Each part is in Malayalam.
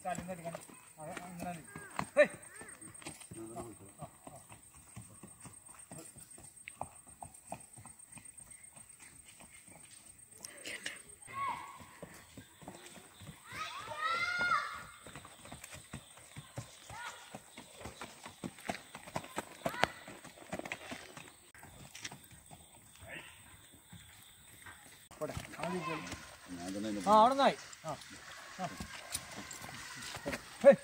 കാലിന്ന് അടിക്കണം അത് അങ്ങനെ മതി. ഹേയ്. പോട്ടെ. അങ്ങനെ ഇരിക്ക്. ഞാൻ തന്നെ ആ അവിടെ നിന്നായി ആ ആ. ഹേയ്.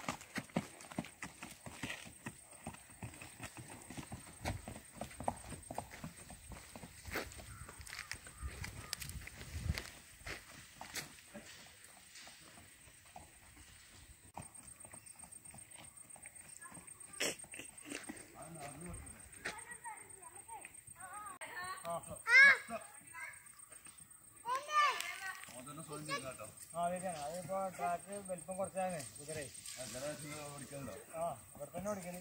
ആ ശരിയാണ് അതിപ്പോ ട്രാക്ക് വലിപ്പം കുറച്ചാണ് കുതിരേ ഓടിക്കലുണ്ടോ ആ ഇവിടെ തന്നെ ഓടിക്കല്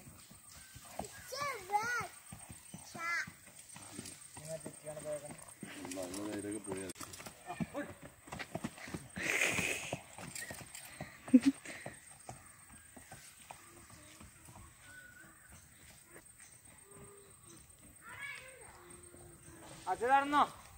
ഇങ്ങനെ തെറ്റിയാണ് പോയേക്കുന്നത് അങ്ങ് നേരേക്ക് പോയാൽ അച്ഛനായിരുന്നോ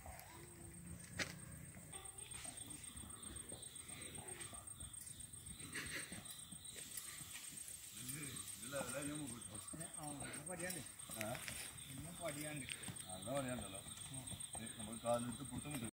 പടിയാണ്ട് പടിയാണ്ട് അങ്ങനെ പറയാണ്ടല്ലോ നമ്മൾ കാലിട്ട് പുട്ടും കിട്ടും